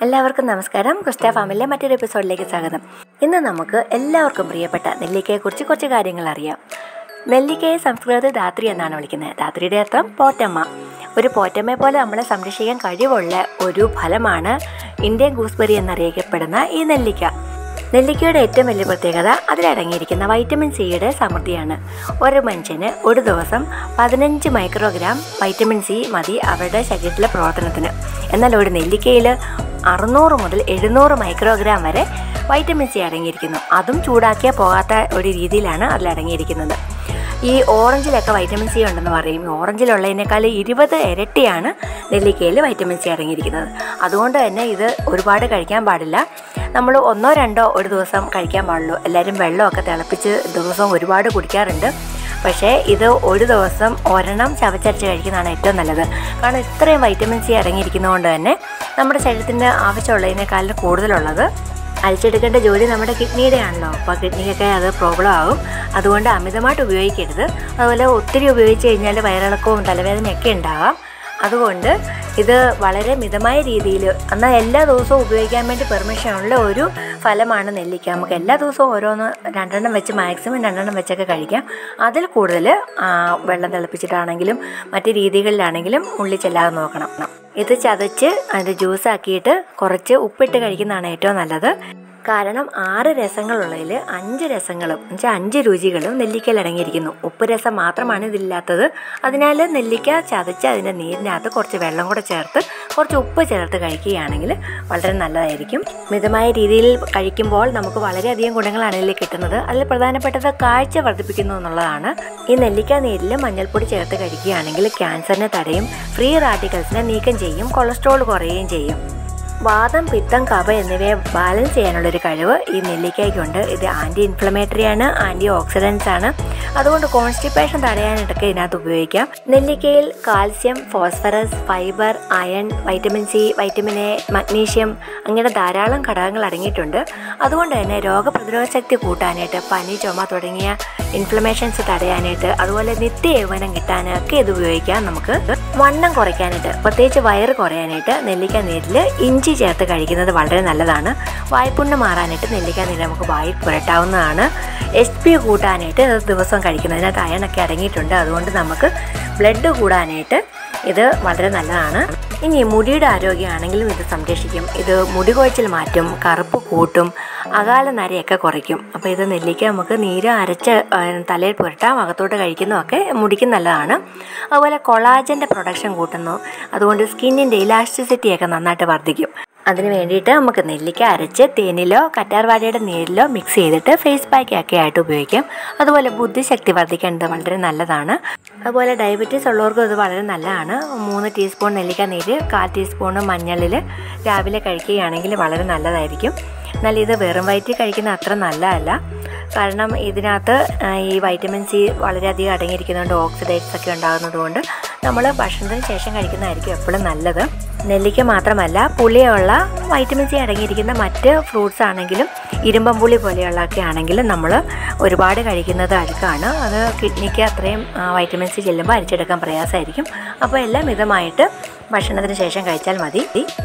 എല്ലാവർക്കും നമസ്കാരം ക്രിസ്റ്റ ഫാമിലെ മറ്റൊരു എപ്പിസോഡിലേക്ക് സ്വാഗതം ഇന്ന് നമുക്ക് എല്ലാവർക്കും പ്രിയപ്പെട്ട നെല്ലിക്കയെക്കുറിച്ച് കുറച്ച് കാര്യങ്ങൾ അറിയാം നെല്ലിക്കയെ സംസ്കൃതത്തിൽ ധാത്രി എന്നാണ് വിളിക്കുന്നത് ധാത്രിയുടെ അർത്ഥം പോറ്റമ്മ ഒരു പോറ്റമ്മയെ പോലെ നമ്മളെ സംരക്ഷിക്കാൻ കഴിവുള്ള ഒരു ഫലമാണ് ഇന്ത്യൻ ഗൂസ്ബെറി എന്നറിയപ്പെടുന്ന ഈ നെല്ലിക്ക നെല്ലിക്കയുടെ ഏറ്റവും വലിയ പ്രത്യേകത അതിലടങ്ങിയിരിക്കുന്ന വൈറ്റമിൻ സിയുടെ സമൃദ്ധിയാണ് ഒരു മനുഷ്യന് ഒരു ദിവസം പതിനഞ്ച് മൈക്രോഗ്രാം വൈറ്റമിൻ സി മതി അവരുടെ ശരീരത്തിലെ പ്രവർത്തനത്തിന് എന്നാൽ ഒരു നെല്ലിക്കയിൽ അറുന്നൂറ് മുതൽ എഴുന്നൂറ് മൈക്രോഗ്രാം വരെ വൈറ്റമിൻ സി അടങ്ങിയിരിക്കുന്നു അതും ചൂടാക്കിയാൽ പോകാത്ത ഒരു രീതിയിലാണ് അതിൽ അടങ്ങിയിരിക്കുന്നത് ഈ ഓറഞ്ചിലൊക്കെ വൈറ്റമിൻ സി ഉണ്ടെന്ന് പറയും ഈ ഓറഞ്ചിലുള്ളതിനേക്കാൾ ഇരുപത് ഇരട്ടിയാണ് നെല്ലിക്കയിൽ വൈറ്റമിൻ സി അടങ്ങിയിരിക്കുന്നത് അതുകൊണ്ട് തന്നെ ഇത് ഒരുപാട് കഴിക്കാൻ പാടില്ല നമ്മൾ ഒന്നോ രണ്ടോ ഒരു ദിവസം കഴിക്കാൻ പാടുള്ളൂ എല്ലാവരും വെള്ളമൊക്കെ തിളപ്പിച്ച് ദിവസവും ഒരുപാട് കുടിക്കാറുണ്ട് പക്ഷേ ഇത് ഒരു ദിവസം ഒരെണ്ണം ചവച്ചരച്ച് കഴിക്കുന്നതാണ് ഏറ്റവും നല്ലത് കാരണം ഇത്രയും വൈറ്റമിൻ സി അടങ്ങിയിരിക്കുന്നതുകൊണ്ട് തന്നെ നമ്മുടെ ശരീരത്തിന് ആവശ്യമുള്ളതിനേക്കാളും കൂടുതലുള്ളത് അരിച്ചെടുക്കേണ്ട ജോലി നമ്മുടെ കിഡ്നിയുടെ ആണല്ലോ അപ്പോൾ കിഡ്നിക്കൊക്കെ അത് പ്രോബ്ലം ആകും അതുകൊണ്ട് അമിതമായിട്ട് ഉപയോഗിക്കരുത് അതുപോലെ ഒത്തിരി ഉപയോഗിച്ച് കഴിഞ്ഞാൽ വയറിളക്കവും തലവേദനയൊക്കെ ഉണ്ടാകാം അതുകൊണ്ട് ഇത് വളരെ മിതമായ രീതിയിൽ എന്നാൽ എല്ലാ ദിവസവും ഉപയോഗിക്കാൻ വേണ്ടി പെർമിഷൻ ഉള്ള ഒരു ഫലമാണ് നെല്ലിക്ക നമുക്ക് എല്ലാ ദിവസവും ഓരോന്ന് രണ്ടെണ്ണം വെച്ച് മാക്സിമം രണ്ടെണ്ണം വെച്ചൊക്കെ കഴിക്കാം അതിൽ കൂടുതൽ വെള്ളം തിളപ്പിച്ചിട്ടാണെങ്കിലും മറ്റ് രീതികളിലാണെങ്കിലും ഉള്ളി ചെല്ലാതെ നോക്കണം ഇത് ചതച്ച് അത് ജ്യൂസാക്കിയിട്ട് കുറച്ച് ഉപ്പിട്ട് കഴിക്കുന്നതാണ് ഏറ്റവും നല്ലത് കാരണം ആറ് രസങ്ങളുള്ളതിൽ അഞ്ച് രസങ്ങളും എന്നുവെച്ചാൽ അഞ്ച് രുചികളും നെല്ലിക്കയിൽ അടങ്ങിയിരിക്കുന്നു ഉപ്പ് രസം മാത്രമാണ് ഇതില്ലാത്തത് അതിനാൽ നെല്ലിക്ക ചതച്ച് അതിൻ്റെ നീരിനകത്ത് കുറച്ച് വെള്ളം കൂടെ ചേർത്ത് കുറച്ച് ഉപ്പ് ചേർത്ത് കഴിക്കുകയാണെങ്കിൽ വളരെ നല്ലതായിരിക്കും മിതമായ രീതിയിൽ കഴിക്കുമ്പോൾ നമുക്ക് വളരെയധികം ഗുണങ്ങളാണ് ഇതിൽ കിട്ടുന്നത് അതിൽ പ്രധാനപ്പെട്ടത് കാഴ്ച വർദ്ധിപ്പിക്കുന്നു എന്നുള്ളതാണ് ഈ നെല്ലിക്ക നീരിൽ മഞ്ഞൾപ്പൊടി ചേർത്ത് കഴിക്കുകയാണെങ്കിൽ ക്യാൻസറിനെ തടയും ഫ്രീ റാഡിക്കൽസിനെ നീക്കം ചെയ്യും കൊളസ്ട്രോൾ കുറയുകയും ചെയ്യും വാദം പിത്തം കഫ എന്നിവയെ ബാലൻസ് ചെയ്യാനുള്ളൊരു കഴിവ് ഈ നെല്ലിക്കയ്ക്കുണ്ട് ഇത് ആൻറ്റി ഇൻഫ്ലമേറ്ററി ആണ് ആൻറ്റി ഓക്സിഡൻസ് ആണ് അതുകൊണ്ട് കോൺസ്റ്റിപ്പേഷൻ തടയാനായിട്ടൊക്കെ ഇതിനകത്ത് ഉപയോഗിക്കാം നെല്ലിക്കയിൽ calcium phosphorus fibre iron vitamin C vitamin A magnesium അങ്ങനെ ധാരാളം ഘടകങ്ങൾ അടങ്ങിയിട്ടുണ്ട് അതുകൊണ്ട് തന്നെ രോഗപ്രതിരോധ ശക്തി കൂട്ടാനായിട്ട് പനി ചുമ തുടങ്ങിയ ഇൻഫ്ലമേഷൻസ് തടയാനായിട്ട് അതുപോലെ നിത്യ യൗവനം കിട്ടാനൊക്കെ ഇത് ഉപയോഗിക്കാം നമുക്ക് വണ്ണം കുറയ്ക്കാനായിട്ട് പ്രത്യേകിച്ച് വയറ് കുറയാനായിട്ട് നെല്ലിക്ക നീരിൽ ഇഞ്ചി ചേർത്ത് കഴിക്കുന്നത് വളരെ നല്ലതാണ് വായ്പുണ്ണ് മാറാനായിട്ട് നെല്ലിക്ക നീര് നമുക്ക് വായിൽ പുരട്ടാവുന്നതാണ് എച്ച് പി കൂട്ടാനായിട്ട് ഇത് ദിവസം കഴിക്കുന്നതിനകത്ത് അയണൊക്കെ അടങ്ങിയിട്ടുണ്ട് അതുകൊണ്ട് നമുക്ക് ബ്ലഡ് കൂടാനായിട്ട് ഇത് വളരെ നല്ലതാണ് ഇനി മുടിയുടെ ആരോഗ്യമാണെങ്കിലും ഇത് സംരക്ഷിക്കും ഇത് മുടി കൊഴിച്ചിൽ മാറ്റും കറുപ്പ് കൂട്ടും അകാല നരയൊക്കെ കുറയ്ക്കും അപ്പോൾ ഇത് നെല്ലിക്ക നമുക്ക് നീര് അരച്ച് തലയിൽ പുരട്ടാം അകത്തോട്ട് കഴിക്കുന്നതൊക്കെ മുടിക്ക് നല്ലതാണ് അതുപോലെ കൊളാജൻ്റെ പ്രൊഡക്ഷൻ കൂട്ടുന്നു അതുകൊണ്ട് സ്കിന്നിൻ്റെ ഇലാസ്റ്റിസിറ്റിയൊക്കെ നന്നായിട്ട് വർദ്ധിക്കും അതിന് വേണ്ടിയിട്ട് നമുക്ക് നെല്ലിക്ക അരച്ച് തേനിലോ കറ്റാർവാഴയുടെ നീരിലോ മിക്സ് ചെയ്തിട്ട് ഫേസ് പാക്ക് ഒക്കെ ആയിട്ട് ഉപയോഗിക്കാം അതുപോലെ ബുദ്ധിശക്തി വർദ്ധിക്കേണ്ടത് വളരെ നല്ലതാണ് അതുപോലെ ഡയബറ്റീസ് ഉള്ളവർക്കും ഇത് വളരെ നല്ലതാണ് മൂന്ന് ടീസ്പൂൺ നെല്ലിക്ക നീര് കാൽ ടീസ്പൂൺ മഞ്ഞളിൽ രാവിലെ കഴിക്കുകയാണെങ്കിൽ വളരെ നല്ലതായിരിക്കും എന്നാൽ ഇത് വെറും വയറ്റിൽ കഴിക്കുന്ന അത്ര നല്ലതല്ല കാരണം ഇതിനകത്ത് ഈ വൈറ്റമിൻ സി വളരെയധികം അടങ്ങിയിരിക്കുന്നതുകൊണ്ട് ഓക്സിഡൈറ്റ്സ് ഒക്കെ ഉണ്ടാകുന്നത് കൊണ്ട് നമ്മൾ ഭക്ഷണത്തിന് ശേഷം കഴിക്കുന്നതായിരിക്കും എപ്പോഴും നല്ലത് നെല്ലിക്ക മാത്രമല്ല പുളിയുള്ള വൈറ്റമിൻ സി അടങ്ങിയിരിക്കുന്ന മറ്റ് ഫ്രൂട്ട്സ് ആണെങ്കിലും ഇരുമ്പം പുളി പോലെയുള്ളതൊക്കെ ആണെങ്കിലും നമ്മൾ ഒരുപാട് കഴിക്കുന്നത് അഴുക്കാണ് അത് കിഡ്നിക്ക് അത്രയും വൈറ്റമിൻ സി ചെല്ലുമ്പോൾ അരിച്ചെടുക്കാൻ പ്രയാസമായിരിക്കും അപ്പോൾ എല്ലാം മിതമായിട്ട് ഭക്ഷണത്തിന് ശേഷം കഴിച്ചാൽ മതി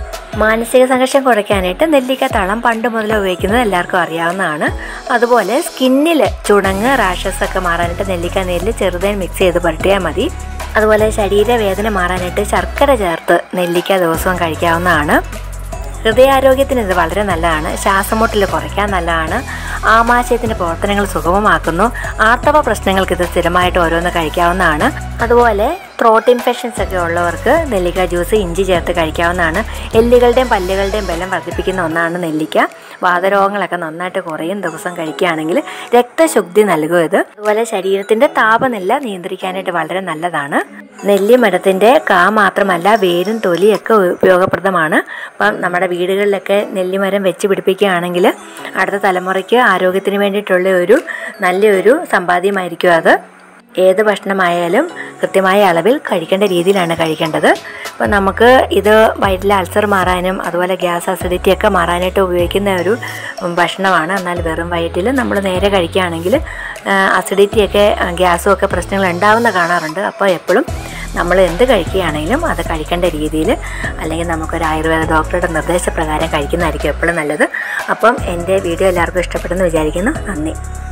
മാനസിക സംഘർഷം കുറയ്ക്കാനായിട്ട് നെല്ലിക്ക തളം പണ്ട് മുതലേ ഉപയോഗിക്കുന്നത് എല്ലാവർക്കും അറിയാവുന്നതാണ് അതുപോലെ സ്കിന്നിൽ ചുണങ്ങ് റാഷസ് ഒക്കെ മാറാനായിട്ട് നെല്ലിക്ക നീരിൽ ചെറുതേൻ മിക്സ് ചെയ്ത് പുരട്ടിയാൽ മതി അതുപോലെ ശരീരവേദന മാറാനായിട്ട് ശർക്കര ചേർത്ത് നെല്ലിക്ക ദിവസവും കഴിക്കാവുന്നതാണ് ഹൃദയാരോഗ്യത്തിന് ഇത് വളരെ നല്ലതാണ് ശ്വാസമുട്ടൽ കുറയ്ക്കാൻ നല്ലതാണ് ആമാശയത്തിൻ്റെ പ്രവർത്തനങ്ങൾ സുഗമമാക്കുന്നു ആർത്തവ പ്രശ്നങ്ങൾക്ക് ഇത് സ്ഥിരമായിട്ട് ഓരോന്ന് കഴിക്കാവുന്നതാണ് അതുപോലെ ത്രോട്ട് ഇൻഫെക്ഷൻസ് ഒക്കെ ഉള്ളവർക്ക് നെല്ലിക്ക ജ്യൂസ് ഇഞ്ചി ചേർത്ത് കഴിക്കാവുന്നതാണ് എല്ലുകളുടെയും പല്ലുകളുടെയും ബലം വർദ്ധിപ്പിക്കുന്ന ഒന്നാണ് നെല്ലിക്ക വാതരോഗങ്ങളൊക്കെ നന്നായിട്ട് കുറയും ദിവസം കഴിക്കുകയാണെങ്കിൽ രക്തശുദ്ധി നൽകും ഇത് അതുപോലെ ശരീരത്തിൻ്റെ താപനില നിയന്ത്രിക്കാനായിട്ട് വളരെ നല്ലതാണ് നെല്ലിമരത്തിൻ്റെ കാ മാത്രമല്ല വേരും തൊലിയൊക്കെ ഉപയോഗപ്രദമാണ് അപ്പം നമ്മുടെ വീടുകളിലൊക്കെ നെല്ലിമരം വെച്ച് പിടിപ്പിക്കുകയാണെങ്കിൽ അടുത്ത തലമുറയ്ക്ക് ആരോഗ്യത്തിന് വേണ്ടിയിട്ടുള്ള ഒരു നല്ലൊരു സമ്പാദ്യമായിരിക്കും അത് ഏത് ഭക്ഷണമായാലും കൃത്യമായ അളവിൽ കഴിക്കേണ്ട രീതിയിലാണ് കഴിക്കേണ്ടത് അപ്പം നമുക്ക് ഇത് വയറ്റിലെ അൾസർ മാറാനും അതുപോലെ ഗ്യാസ് അസിഡിറ്റി ഒക്കെ മാറാനായിട്ട് ഉപയോഗിക്കുന്ന ഒരു ഭക്ഷണമാണ് എന്നാൽ വെറും വയറ്റിൽ നമ്മൾ നേരെ കഴിക്കുകയാണെങ്കിൽ അസിഡിറ്റിയൊക്കെ ഗ്യാസും ഒക്കെ പ്രശ്നങ്ങൾ ഉണ്ടാവുന്ന കാണാറുണ്ട് അപ്പോൾ എപ്പോഴും നമ്മൾ എന്ത് കഴിക്കുകയാണെങ്കിലും അത് കഴിക്കേണ്ട രീതിയിൽ അല്ലെങ്കിൽ നമുക്കൊരു ആയുർവേദ ഡോക്ടറുടെ നിർദ്ദേശപ്രകാരം കഴിക്കുന്നതായിരിക്കും എപ്പോഴും നല്ലത് അപ്പം എൻ്റെ വീഡിയോ എല്ലാവർക്കും ഇഷ്ടപ്പെട്ടെന്ന് വിചാരിക്കുന്നു നന്ദി